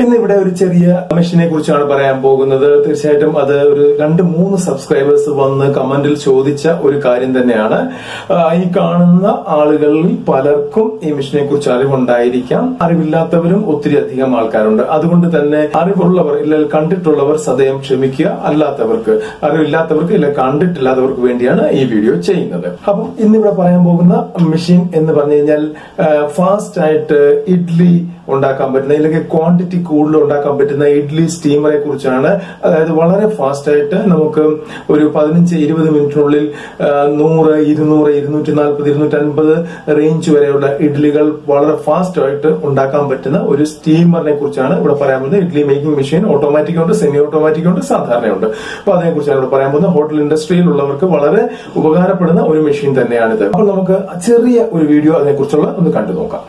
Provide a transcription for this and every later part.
ഇന്ന് ഇവിടെ ഒരു ചെറിയ മെഷീനെ കുറിച്ചാണ് പറയാൻ പോകുന്നത് തീർച്ചയായിട്ടും അത് ഒരു രണ്ട് മൂന്ന് സബ്സ്ക്രൈബേഴ്സ് വന്ന് കമന്റിൽ ചോദിച്ച ഒരു കാര്യം തന്നെയാണ് ആ, ഈ കാണുന്ന ആളുകളിൽ പലർക്കും ഈ മെഷീനെ കുറിച്ച് അറിവുണ്ടായിരിക്കാം അറിവില്ലാത്തവരും ഒത്തിരി അധികം ആൾക്കാരുണ്ട് അതുകൊണ്ട് തന്നെ അറിവുള്ളവർ ഇല്ല കണ്ടിട്ടുള്ളവർ സദയം ക്ഷമിക്കുക അല്ലാത്തവർക്ക് അറിവില്ലാത്തവർക്ക് ഇല്ല കണ്ടിട്ടില്ലാത്തവർക്ക് വേണ്ടിയാണ് ഈ വീഡിയോ ചെയ്യുന്നത് അപ്പം ഇന്നിവിടെ പറയാൻ പോകുന്ന മെഷീൻ എന്ന് പറഞ്ഞു കഴിഞ്ഞാൽ ഫാസ്റ്റ് ആയിട്ട് ഇഡ്ലി ഉണ്ടാക്കാൻ പറ്റുന്ന അല്ലെങ്കിൽ ക്വാണ്ടിറ്റി കൂടുതൽ ഉണ്ടാക്കാൻ പറ്റുന്ന ഇഡ്ലി സ്റ്റീമറെ കുറിച്ചാണ് അതായത് വളരെ ഫാസ്റ്റ് ആയിട്ട് നമുക്ക് ഒരു പതിനഞ്ച് ഇരുപത് മിനിറ്റിനുള്ളിൽ ആ, നൂറ് ഇരുന്നൂറ് ഇരുന്നൂറ്റി നാൽപ്പത് ഇരുന്നൂറ്റി അൻപത് റേഞ്ച് വരെയുള്ള ഇഡ്ലികൾ വളരെ ഫാസ്റ്റ് ആയിട്ട് ഉണ്ടാക്കാൻ പറ്റുന്ന ഒരു സ്റ്റീമറിനെ കുറിച്ചാണ് ഇവിടെ പറയാൻ പോകുന്നത് ഇഡ്ലി മേക്കിംഗ് മെഷീൻ ഓട്ടോമാറ്റിക് ഉണ്ട് സെമി ഓട്ടോമാറ്റിക് ഉണ്ട് സാധാരണയുണ്ട് അപ്പൊ അതിനെ കുറിച്ചാണ് ഇവിടെ പറയാൻ പോകുന്നത് ഹോട്ടൽ ഇൻഡസ്ട്രിയിലുള്ളവർക്ക് വളരെ ഉപകാരപ്പെടുന്ന ഒരു മെഷീൻ തന്നെയാണിത് അപ്പോൾ നമുക്ക് ചെറിയ ഒരു വീഡിയോ അതിനെക്കുറിച്ചുള്ള ഒന്ന് കണ്ടു നോക്കാം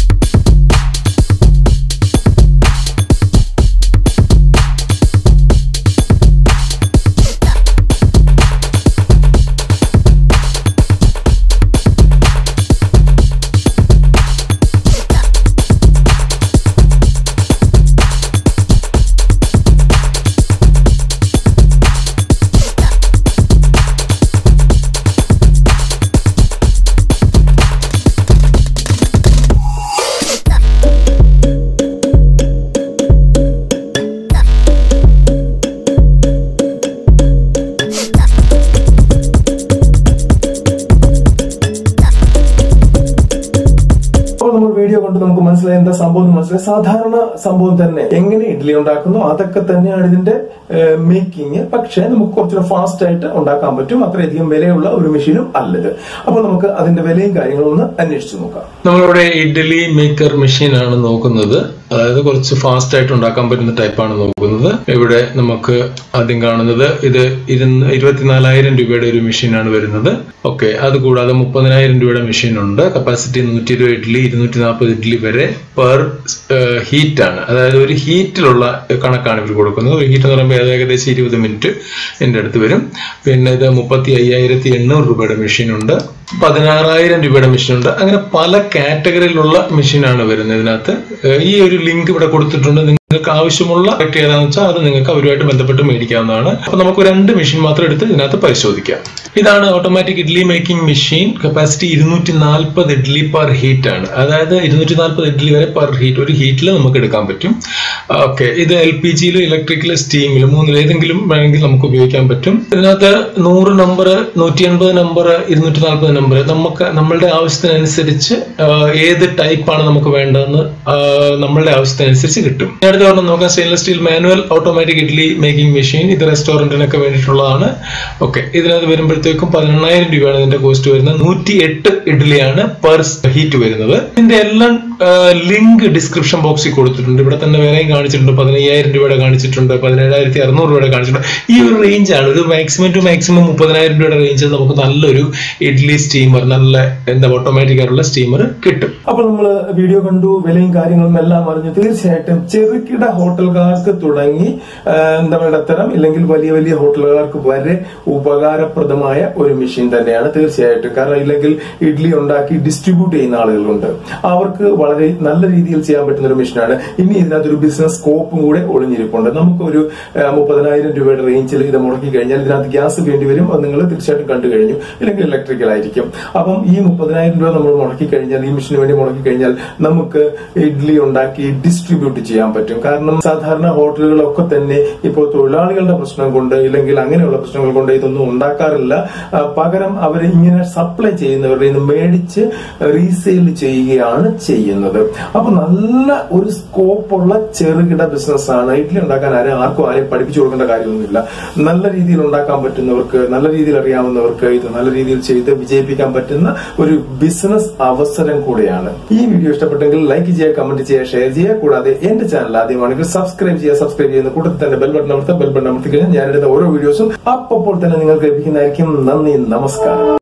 അപ്പോൾ നമ്മൾ വീഡിയോ കൊണ്ട് നമുക്ക് മനസ്സിലായി എന്താ സംഭവം എന്ന് മനസ്സിലായി സാധാരണ സംഭവം തന്നെ എങ്ങനെ ഇഡ്ഡലി ഉണ്ടാക്കുന്നു അതൊക്കെ തന്നെയാണ് ഇതിന്റെ മേക്കിംഗ് പക്ഷേ നമുക്ക് കുറച്ചുകൂടെ ഫാസ്റ്റ് ആയിട്ട് ഉണ്ടാക്കാൻ പറ്റും അത്രയധികം വിലയുള്ള ഒരു മെഷീനും അല്ലത് അപ്പോൾ നമുക്ക് അതിന്റെ വിലയും കാര്യങ്ങളും ഒന്ന് അന്വേഷിച്ചു നോക്കാം നമ്മളിവിടെ ഇഡ്ഡലി മേക്കർ മെഷീൻ ആണ് നോക്കുന്നത് അതായത് കുറച്ച് ഫാസ്റ്റ് ആയിട്ട് ഉണ്ടാക്കാൻ പറ്റുന്ന ടൈപ്പാണ് നോക്കുന്നത് ഇവിടെ നമുക്ക് ആദ്യം കാണുന്നത് ഇത് ഇരുന്ന് ഇരുപത്തിനാലായിരം രൂപയുടെ ഒരു മെഷീനാണ് വരുന്നത് ഓക്കെ അതുകൂടാതെ മുപ്പതിനായിരം രൂപയുടെ മെഷീൻ ഉണ്ട് കപ്പാസിറ്റി നൂറ്റി ഇരുപത് ഇഡ്ഡലി ഇരുന്നൂറ്റി നാൽപ്പത് ഇഡ്ഡലി വരെ പെർ ഹീറ്റ് ആണ് അതായത് ഒരു ഹീറ്റിലുള്ള കണക്കാണ് ഇവർ കൊടുക്കുന്നത് ഒരു ഹീറ്റ് എന്ന് പറയുമ്പോൾ അത് ഏകദേശം ഇരുപത് മിനിറ്റ് എൻ്റെ അടുത്ത് വരും പിന്നെ ഇത് മുപ്പത്തി അയ്യായിരത്തി എണ്ണൂറ് രൂപയുടെ മെഷീൻ ഉണ്ട് പതിനാറായിരം രൂപയുടെ മെഷീൻ ഉണ്ട് അങ്ങനെ പല കാറ്റഗറിയിലുള്ള മെഷീനാണ് വരുന്നത് ഇതിനകത്ത് ഏഹ് ഈ ഒരു ലിങ്ക് ഇവിടെ കൊടുത്തിട്ടുണ്ട് നിങ്ങൾക്ക് ആവശ്യമുള്ള പ്രൊഡക്റ്റ് ഏതാണെന്ന് വെച്ചാൽ അത് നിങ്ങൾക്ക് അവരുമായിട്ട് ബന്ധപ്പെട്ട് മേടിക്കാവുന്നതാണ് അപ്പൊ നമുക്ക് രണ്ട് മെഷീൻ മാത്രം എടുത്ത് ഇതിനകത്ത് പരിശോധിക്കാം ഇതാണ് automatic idli making machine capacity ഇരുന്നൂറ്റി നാൽപ്പത് ഇഡ്ലി പെർ ഹീറ്റ് ആണ് അതായത് ഇരുന്നൂറ്റി നാൽപ്പത് ഇഡ്ലി വരെ പെർ ഹീറ്റ് ഒരു ഹീറ്റിൽ നമുക്ക് എടുക്കാൻ പറ്റും ഓക്കെ ഇത് എൽ പി ജിയിലും ഇലക്ട്രിക്കലും സ്റ്റീമിലും മൂന്നിൽ ഏതെങ്കിലും വേണമെങ്കിൽ നമുക്ക് ഉപയോഗിക്കാൻ പറ്റും ഇതിനകത്ത് നൂറ് നമ്പർ നൂറ്റി എൺപത് നമ്പർ ഇരുന്നൂറ്റി നാൽപ്പത് നമ്പർ നമുക്ക് നമ്മളുടെ ആവശ്യത്തിനനുസരിച്ച് ആ, ഏത് ടൈപ്പാണ് നമുക്ക് വേണ്ടതെന്ന് ആ, നമ്മളുടെ ആവശ്യത്തിനനുസരിച്ച് കിട്ടും ഇനി അടുത്ത പറഞ്ഞാൽ നോക്കാം stainless steel manual automatic idli making machine ഇത് റെസ്റ്റോറന്റിനൊക്കെ വേണ്ടിയിട്ടുള്ളതാണ് ഓക്കെ ഇതിനകത്ത് വരുമ്പോഴത്തേക്കും പതിനെണ്ണായിരം രൂപയാണ് ഇതിന്റെ കോസ്റ്റ് വരുന്നത് നൂറ്റി എട്ട് ഇഡ്ഡലിയാണ് പെർ ഹീറ്റ് വരുന്നത് ഇതിന്റെ എല്ലാം ലിങ്ക് ഡിസ്ക്രിപ്ഷൻ ബോക്സിൽ കൊടുത്തിട്ടുണ്ട് ഇവിടെ തന്നെ വേറെയും കാണിച്ചിട്ടുണ്ട് പതിനയ്യായിരം രൂപയുടെ കാണിച്ചിട്ടുണ്ട് പതിനേഴായിരത്തി അറുന്നൂറ് രൂപയുടെ കാണിച്ചിട്ടുണ്ട് ഈ ഒരു റേഞ്ച് ആണ് ഒരു മാക്സിമം ടു മാക്സിമം മുപ്പതിനായിരം രൂപയുടെ റേഞ്ചിൽ നമുക്ക് നല്ലൊരു ഇഡ്ലി സ്റ്റീമർ നല്ല എന്താ ഓട്ടോമാറ്റിക് ആയിട്ടുള്ള സ്റ്റീമർ കിട്ടും അപ്പോൾ നമ്മൾ വീഡിയോ കണ്ടു വിലയും കാര്യങ്ങളും എല്ലാം അറിഞ്ഞു തീർച്ചയായിട്ടും ചെറുകിട ഹോട്ടലുകാർക്ക് തുടങ്ങി ആ, എന്താ പറയുക ഇടത്തരം ഇല്ലെങ്കിൽ വലിയ വലിയ ഹോട്ടലുകാർക്ക് വരെ ഉപകാരപ്രദമായ ഒരു മെഷീൻ തന്നെയാണ് തീർച്ചയായിട്ടും കാരണം ഇല്ലെങ്കിൽ ഇഡ്ഡലി ഉണ്ടാക്കി ഡിസ്ട്രിബ്യൂട്ട് ചെയ്യുന്ന ആളുകളുണ്ട് അവർക്ക് വളരെ നല്ല രീതിയിൽ ചെയ്യാൻ പറ്റുന്ന ഒരു മെഷീനാണ് ഇനി ഇതിനകത്ത് ഒരു ബിസിനസ് സ്കോപ്പും കൂടെ ഒളിഞ്ഞിരിപ്പുണ്ട് നമുക്ക് ഒരു മുപ്പതിനായിരം രൂപയുടെ റേഞ്ചിൽ ഇത് മുടക്കി കഴിഞ്ഞാൽ ഇതിനകത്ത് ഗ്യാസ് വേണ്ടി വരും അത് നിങ്ങൾ തീർച്ചയായിട്ടും കണ്ടു കഴിഞ്ഞു ഇല്ലെങ്കിൽ ഇലക്ട്രിക്കൽ ആയിരിക്കും അപ്പം ഈ മുപ്പതിനായിരം രൂപ നമ്മൾ മുടക്കി കഴിഞ്ഞാൽ ഈ മെഷീന് വേണ്ടി മുടക്കി കഴിഞ്ഞാൽ നമുക്ക് ഇഡ്ഡലി ഉണ്ടാക്കി ഡിസ്ട്രിബ്യൂട്ട് ചെയ്യാൻ പറ്റും കാരണം സാധാരണ ഹോട്ടലുകളൊക്കെ തന്നെ ഇപ്പോൾ തൊഴിലാളികളുടെ പ്രശ്നം കൊണ്ട് ഇല്ലെങ്കിൽ അങ്ങനെയുള്ള പ്രശ്നങ്ങൾ കൊണ്ട് ഇതൊന്നും ഉണ്ടാക്കാറില്ല ആ, പകരം അവർ ഇങ്ങനെ സപ്ലൈ ചെയ്യുന്നവരുടെ നിന്ന് മേടിച്ച് റീസെയിൽ ചെയ്യുകയാണ് ചെയ്യുന്നത് അപ്പൊ നല്ല ഒരു സ്കോപ്പുള്ള ചെറുകിട ബിസിനസ് ആണ് ഇഡ്ഡലി ഉണ്ടാക്കാൻ ആരും ആർക്കും ആരെയും പഠിപ്പിച്ചു കൊടുക്കേണ്ട കാര്യമൊന്നുമില്ല നല്ല രീതിയിൽ ഉണ്ടാക്കാൻ പറ്റുന്നവർക്ക് നല്ല രീതിയിൽ അറിയാവുന്നവർക്ക് ഇത് നല്ല രീതിയിൽ ചെയ്ത് വിജയിപ്പിക്കാൻ പറ്റുന്ന ഒരു ബിസിനസ് അവസരം കൂടെയാണ് ഈ വീഡിയോ ഇഷ്ടപ്പെട്ടെങ്കിൽ ലൈക്ക് ചെയ്യുക കമന്റ് ചെയ്യുക ഷെയർ ചെയ്യുക കൂടാതെ എന്റെ ചാനൽ ആദ്യമാണെങ്കിൽ സബ്സ്ക്രൈബ് ചെയ്യുക സബ്സ്ക്രൈബ് ചെയ്യുന്ന കൂട്ടത്തിൽ തന്നെ ബെൽ ബട്ടൺ അമർത്തുക ബെൽ ബട്ടൺ അമർത്തി കഴിഞ്ഞാൽ ഞാനിടുന്ന ഓരോ വീഡിയോസും അപ്പോൾ തന്നെ നിങ്ങൾക്ക് ലഭിക്കുന്നതായിരിക്കും നന്ദി നമസ്കാരം